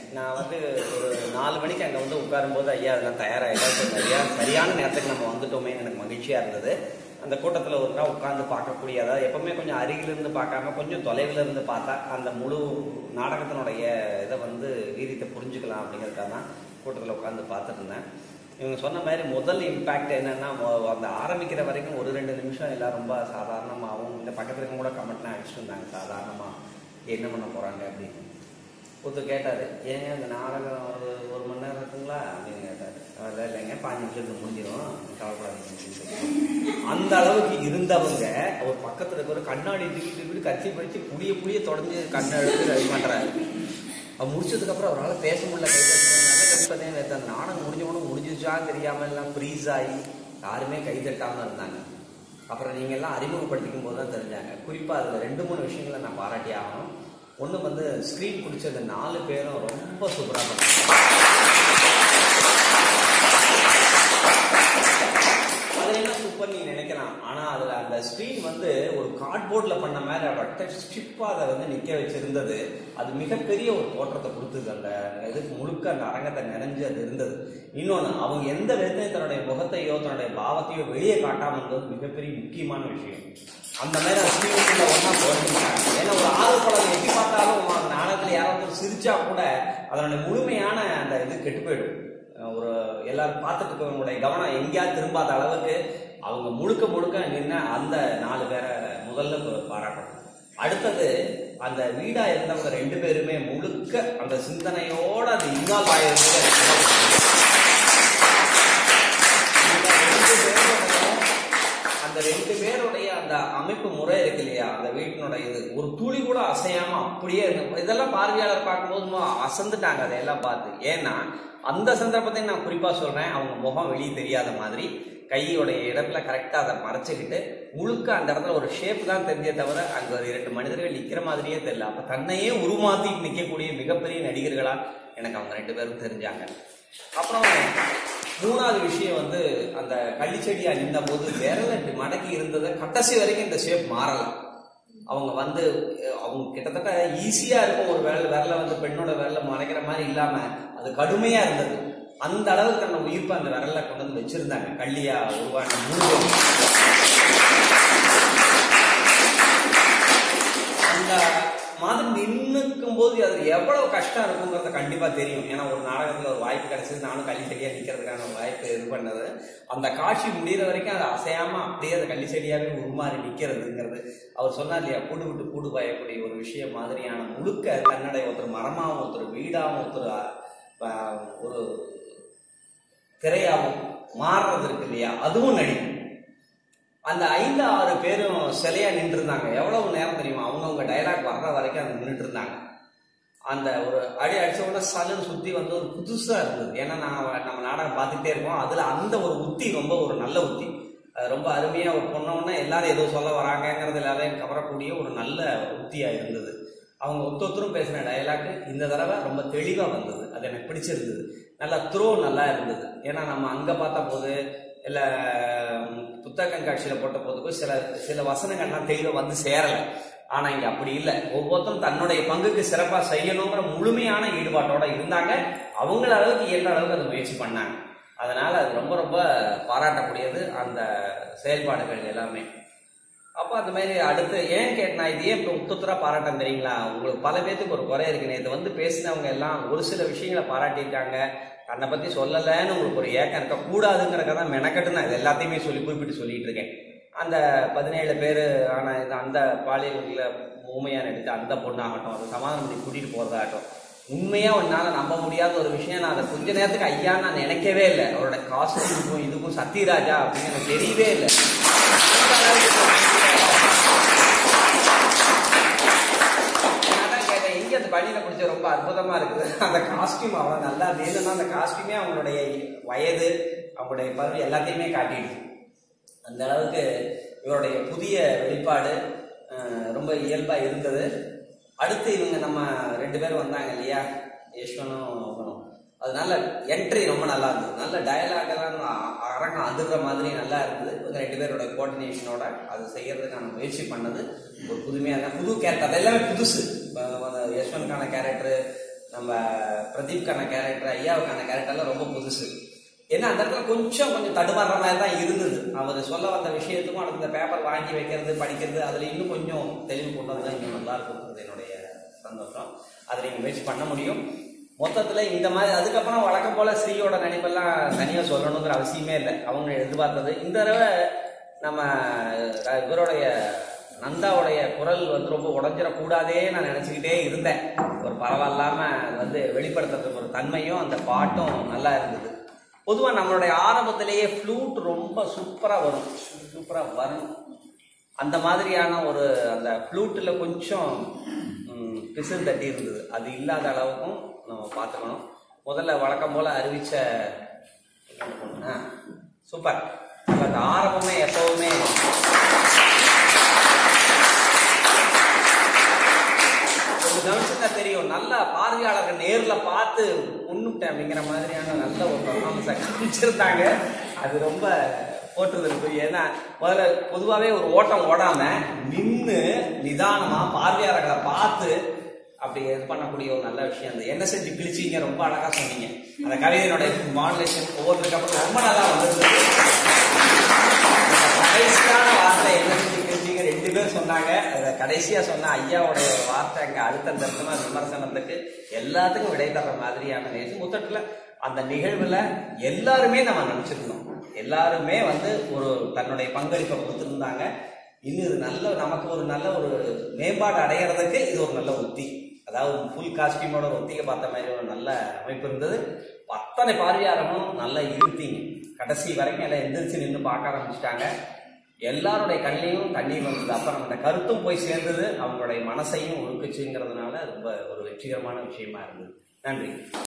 நான் வந்து ஒரு நாலு மணிக்கு அங்கே வந்து உட்காரும்போது ஐயா அதெல்லாம் தயாராகிடும் ஐயா சரியான நேரத்துக்கு நம்ம வந்துட்டோமே எனக்கு மகிழ்ச்சியாக இருந்தது அந்த கூட்டத்தில் ஒரு நாள் உட்காந்து பார்க்கக்கூடிய அதாவது எப்பவுமே கொஞ்சம் அருகில இருந்து பார்க்காம கொஞ்சம் தொலைவில் இருந்து பார்த்தா அந்த முழு நாடகத்தினுடைய இதை வந்து வீரியத்தை புரிஞ்சுக்கலாம் அப்படிங்கிறதுக்காக தான் கூட்டத்தில் உட்காந்து பார்த்துட்டு இருந்தேன் இவங்க சொன்ன மாதிரி முதல் இம்பேக்ட் என்னன்னா மொ- அந்த ஆரம்பிக்கிற வரைக்கும் ஒரு ரெண்டு நிமிஷம் எல்லாம் ரொம்ப சாதாரணமாகவும் இல்லை பக்கத்துல இருக்கவங்க கூட கமெண்ட்லாம் அடிச்சுட்டு இருந்தாங்க சாதாரணமாக என்ன பண்ண போறாங்க அப்படின்னு ஒருத்தர் கேட்டாரு ஏங்க இந்த நாடகம் ஒரு ஒரு மணி நேரம் இருக்குங்களா அப்படின்னு கேட்டாரு அதில் இல்லைங்க பாஞ்சு நிமிஷத்துக்கு முடிஞ்சிடும் கவலைப்படாதீங்க அப்படின்னு சொல்லி. அந்த அளவுக்கு இருந்தவங்க அவர் பக்கத்துல இருக்க ஒரு கண்ணாடி தூக்கி தூக்கிட்டு கத்தி பிடிச்சு புளிய புளிய தொடர்ந்து கண்ணை எடுத்து இது பண்றாரு அவர் முடிச்சதுக்கு அப்புறம் அவரால் பேச முடியல கை தட்டினால நேற்று அந்த நாடகம் முடிஞ்சவனும் முடிஞ்சிச்சான்னு தெரியாம எல்லாம் ஃப்ரீஸ் ஆகி யாருமே கை தட்டாம இருந்தாங்க அப்புறம் நீங்க எல்லாம் அறிமுகப்படுத்திக்கும் போது தான் தெரிஞ்சாங்க குறிப்பா அதுல ரெண்டு மூணு விஷயங்களை நான் பாராட்டி ஆகணும் ஒண்ணு வந்து ஸ்கிரீன் பிடிச்சது நாலு பேரும் ரொம்ப சூப்பரா பண்ணாங்க அது என்ன சூப்பர் நீ நினைக்கலாம் ஆனா அதுல அந்த ஸ்கிரீன் வந்து ஒரு கார்ட்போர்ட்ல பண்ண மாதிரி அவட்ட ஸ்ட்ரிப்பா அதை வந்து நிக்க வச்சிருந்தது அது மிகப்பெரிய ஒரு தோற்றத்தை கொடுத்தது அந்த இதுக்கு முழுக்க அந்த அரங்கத்தை நிறைஞ்சு அது இருந்தது இன்னொன்னு அவங்க எந்த விதத்தையும் தன்னுடைய முகத்தையோ தன்னுடைய பாவத்தையோ வெளியே காட்டாம இருந்தது மிகப்பெரிய முக்கியமான விஷயம் அந்த மாதிரி அந்த ஸ்கிரீனுக்குள்ள ஒன்றா போயிருந்தாங்க ஏன்னா ஒரு ஆறு படம் எட்டி பார்த்தாலும் அந்த நாடகத்துல யாராவது சிரிச்சா கூட அதனுடைய முழுமையான அந்த இது கெட்டு போயிடும் ஒரு எல்லாரும் பார்த்துட்டு இருக்கவங்களுடைய கவனம் எங்கேயாவது திரும்பாத அளவுக்கு அவங்க முழுக்க முழுக்க நின்ன அந்த நாலு பேரை முதல்ல பா- பாராட்டணும் அடுத்தது அந்த வீடா இருந்தவங்க ரெண்டு பேருமே முழுக்க அந்த சிந்தனையோட அது இன்வால்வ் ஆயிருந்தது அந்த ரெண்டு பேரோட அந்த ரெண்டு பேருடைய அந்த அமைப்பு முறை இருக்கு இல்லையா அந்த வீட்டினுடைய இது ஒரு துளி கூட அசையாம அப்படியே இருக்கு. இதெல்லாம் பார்வையாளர் பார்க்கும்போது மு- அசந்துட்டாங்க அதையெல்லாம் பார்த்து ஏன்னா அந்த சந்தர்ப்பத்தை நான் குறிப்பா சொல்றேன் அவங்க முகம் வெளியே தெரியாத மாதிரி கையோடைய இடத்துல கரெக்டா அதை மறைச்சுக்கிட்டு முழுக்க அந்த இடத்துல ஒரு ஷேப் தான் தெரிஞ்சே தவிர அங்க ஒரு இரண்டு மனிதர்கள் நிக்கிற மாதிரியே தெரியல அப்ப தன்னையே உருமாத்தி நிக்கக்கூடிய மிகப்பெரிய நடிகர்களா எனக்கு அவங்க ரெண்டு பேரும் தெரிஞ்சாங்க அப்புறம் மூணாவது விஷயம் வந்து அந்த கள்ளிச்செடியா நின்ற போது விரல இப்படி மடக்கி இருந்ததை கடைசி வரைக்கும் இந்த ஷேப் மாறலாம் அவங்க வந்து அஹ், அவங்க கிட்டத்தட்ட ஈஸியா இருக்கும் ஒரு விரல் விரல வந்து பெண்ணோட விரல மறைக்கிற மாதிரி இல்லாம அது கடுமையா இருந்தது அந்த அளவுக்கு தன்னை உயிர்ப்பு அந்த விரல்ல கொண்டு வந்து வச்சிருந்தாங்க கள்ளியா உருவான மூணு அந்த மாதிரி நின்னுக்கும் போது அது எவ்வளவு கஷ்டம் இருக்குங்கிறது கண்டிப்பா தெரியும் ஏன்னா ஒரு நாடகத்துல ஒரு வாய்ப்பு கிடைச்சது நானும் கள்ளி செடியா நிக்கிறதுக்கான ஒரு வாய்ப்பு இது பண்ணது அந்த காட்சி முடியிற வரைக்கும் அதை அசையாம அப்படியே அந்த கள்ளி செடியாவே உருமாறி நிக்கிறதுங்கிறது அவர் சொன்னார் இல்லையா கூடு விட்டு கூடு பாயக்கூடிய ஒரு விஷயம் மாதிரியான முழுக்க கன்னடை ஒருத்தர் மரமாவும் ஒருத்தர் வீடாவும் ஒருத்தர் அஹ், ஒரு திரையாவும் மாறுறது இருக்கு இல்லையா அதுவும் நடிக்கும் அந்த ஐந்து ஆறு பேரும் சிலையா நின்று இருந்தாங்க எவ்வளவு நேரம் தெரியுமா அவங்கவுங்க டயலாக் வர்ற வரைக்கும் அங்க நின்றுட்டு இருந்தாங்க அந்த ஒரு அடி அடிச்ச உடனே சலுன்னு சுத்தி வந்து ஒரு புதுசா இருந்தது ஏன்னா நான் நம்ம நாடகம் பார்த்துட்டே இருக்கோம் அதுல அந்த ஒரு உத்தி ரொம்ப ஒரு நல்ல உத்தி அது ரொம்ப அருமையா ஒரு பொண்ணோன்னா எல்லாரும் ஏதோ சொல்ல வராங்கங்கிறது எல்லாரையும் கவரக்கூடிய ஒரு நல்ல உத்தியா இருந்தது அவங்க ஒத்தொத்தரும் பேசின டயலாக் இந்த தடவை ரொம்ப தெளிவா வந்தது அது எனக்கு பிடிச்சிருந்தது நல்லா த்ரோ நல்லா இருந்தது ஏன்னா நம்ம அங்க பார்த்த போது இல்ல ம், புத்தக கண்காட்சியில போட்ட போதுக்கும் சில சில வசனங்கள்லாம் தெளிவா வந்து சேரல ஆனா இங்க அப்படி இல்லை ஒவ்வொருத்தரும் தன்னுடைய பங்குக்கு சிறப்பா செய்யணுங்கிற முழுமையான ஈடுபாட்டோட இருந்தாங்க அவங்கள அளவுக்கு இயன்ற அளவுக்கு அதை முயற்சி பண்ணாங்க அதனால அது ரொம்ப ரொம்ப பாராட்டக்கூடியது அந்த செயல்பாடுகள் எல்லாமே அப்போ அந்த மாதிரி அடுத்து ஏன் கேட்டா இது ஏன் இப்போ உத்தரா பாராட்டம் தெரியுங்களா உங்களுக்கு பல பேத்துக்கு ஒரு குறை இருக்கு நேற்று வந்து பேசினவங்க எல்லாம் ஒரு சில விஷயங்களை பாராட்டியிருக்காங்க தன்னை பத்தி சொல்லலைன்னு உங்களுக்கு ஒரு ஏக்கம் இருக்க கூடாதுங்கிறக்க தான் மெனக்கட்டு நான் இது எல்லாத்தையுமே சொல்லி குறிப்பிட்டு சொல்லிட்டு இருக்கேன் அந்த பதினேழு பேர் ஆன இது அந்த பாலியல்ல ஊமையா நடித்த அந்த பொண்ணாகட்டும் அதை சமாதானம் பண்ணி கூட்டிட்டு போறதாகட்டும் உண்மையா உன்னால நம்ப முடியாத ஒரு விஷயம் நான் அதை கொஞ்ச நேரத்துக்கு ஐயா நான் நினைக்கவே இல்லை அவரோட காஸ்டியூமுக்கும் இதுக்கும் சத்யராஜா அப்படின்னு எனக்கு தெரியவே இல்லை அந்த அளவுக்கு நான் தான் கேட்டேன் எங்க அந்த பனியில பிடிச்ச ரொம்ப அற்புதமா இருக்குது அந்த காஸ்டியூம் அவ்வளவு நல்லா வேணும்னா அந்த காஸ்டியூமே அவங்களுடைய வயது அவங்களுடைய பருவம் எல்லாத்தையுமே காட்டிடுச்சு அந்த அளவுக்கு இவருடைய புதிய வெளிப்பாடு அஹ், ரொம்ப இயல்பா இருந்தது அடுத்து இவங்க நம்ம ரெண்டு பேரும் வந்தாங்க இல்லையா யஷ்வனும் அவங்களும் அதனால என்ட்ரி ரொம்ப நல்லா இருந்தது நல்ல டயலாக் எல்லாம் அ- அரங்கம் அதிர்ற மாதிரி நல்லா இருந்தது இவங்க ரெண்டு பேரோட கோஆர்டினேஷனோட அது செய்யறதுக்கான முயற்சி பண்ணது ஒரு புதுமையான புது கேரக்டர் அது எல்லாமே புதுசு இப்ப வந்து யஷ்வந்த்கான கேரக்டர் நம்ம பிரதீப்கான கேரக்டர் ஐயாவுக்கான கேரக்டர்லாம் ரொம்ப புதுசு ஏன்னா அந்த இடத்துல கொஞ்சம் கொஞ்சம் தடுமாறுற மாதிரி தான் இருந்தது அவர் சொல்ல வந்த விஷயத்துக்கும் அடுத்து இந்த பேப்பர் வாங்கி வைக்கிறது படிக்கிறது அதில் இன்னும் கொஞ்சம் தெளிவு கொண்டு வந்தால் இன்னும் நல்லா இருக்கும்ன்றது என்னுடைய சந்தோஷம் அதை நீங்கள் முயற்சி பண்ண முடியும் மொத்தத்தில் இந்த மாதிரி அதுக்கப்புறம் வழக்கம் போல ஸ்ரீயோட நடிப்பெல்லாம் தனியாக சொல்லணுங்கிற அவசியமே இல்லை அவங்க எதிர்பார்த்தது இந்த தடவை நம்ம அஹ், இவருடைய நந்தாவுடைய குரல் வந்து ரொம்ப உடஞ்சிடக்கூடாதே நான் நினச்சிக்கிட்டே இருந்தேன் ஒரு பரவாயில்லாம அது வந்து வெளிப்படுத்துறதுக்கு ஒரு தன்மையும் அந்த பாட்டும் நல்லா இருந்தது பொதுவாக நம்மளுடைய ஆரம்பத்திலேயே ஃப்ளூட் ரொம்ப சூப்பராக வரும் சூப்பராக வரும் அந்த மாதிரியான ஒரு அந்த ஃப்ளூட்டில் கொஞ்சம் ம், பிசிறு தட்டி இருந்தது அது இல்லாத அளவுக்கும் நம்ம பார்த்துக்கணும் முதல்ல வழக்கம் போல் அறிவிச்ச ஆ சூப்பர் அந்த ஆரம்பமே எப்பவுமே கொஞ்சம் கவனிச்சுதான் தெரியும் நல்ல பார்வையாளர்கள் நேர்ல பார்த்து உண்ணுட்டேன் அப்படிங்கிற மாதிரியான நல்ல ஒரு பர்ஃபார்மன்ஸை காமிச்சிருந்தாங்க அது ரொம்ப போட்டுதற்கு ஏன்னா முதல்ல பொதுவாகவே ஒரு ஓட்டம் ஓடாம நின்று நிதானமா பார்வையாளர்களை பார்த்து அப்படி இது பண்ணக்கூடிய ஒரு நல்ல விஷயம் அந்த என்ன செஞ்சு கிழிச்சிங்க ரொம்ப அழகா சொன்னீங்க அந்த கவிதையினுடைய மாடுலேஷன் ஒவ்வொருத்தருக்கு அப்புறம் ரொம்ப நல்லா வந்திருந்தது கடைசியான வார்த்தை என்ன செஞ்சு கிழிச்சிங்க ரெண்டு பேர் சொன்னாங்க அதை கடைசியா சொன்ன ஐயாவுடைய வார்த்தை அங்க அடுத்த தருணமா விமர்சனத்துக்கு எல்லாத்துக்கும் விடை தர்ற மாதிரியான நிகழ்ச்சி மொத்தத்துல அந்த நிகழ்வுல எல்லாருமே நம்ம நினைச்சிருக்கணும் எல்லாருமே வந்து ஒரு தன்னுடைய பங்களிப்பை கொடுத்திருந்தாங்க இன்னும் இது நல்ல நமக்கு ஒரு நல்ல ஒரு மேம்பாடு அடையிறதுக்கு இது ஒரு நல்ல உத்தி அதாவது ஃபுல் காஸ்டியூமோட ஒரு ஒத்திகை பார்த்த மாதிரி ஒரு நல்ல அமைப்பு இருந்தது அத்தனை பார்வையாளர்களும் நல்லா இருந்தீங்க கடைசி வரைக்கும் எல்லாம் எந்திரிச்சு நின்று பார்க்க ஆரம்பிச்சிட்டாங்க எல்லாருடைய கண்ணிலையும் தண்ணீர் வந்தது அப்புறம் அந்த கருத்தும் போய் சேர்ந்தது அவங்களுடைய மனசையும் ஒழுக்குச்சுங்கிறதுனால ரொம்ப ஒரு வெற்றிகரமான விஷயமா இருந்தது நன்றி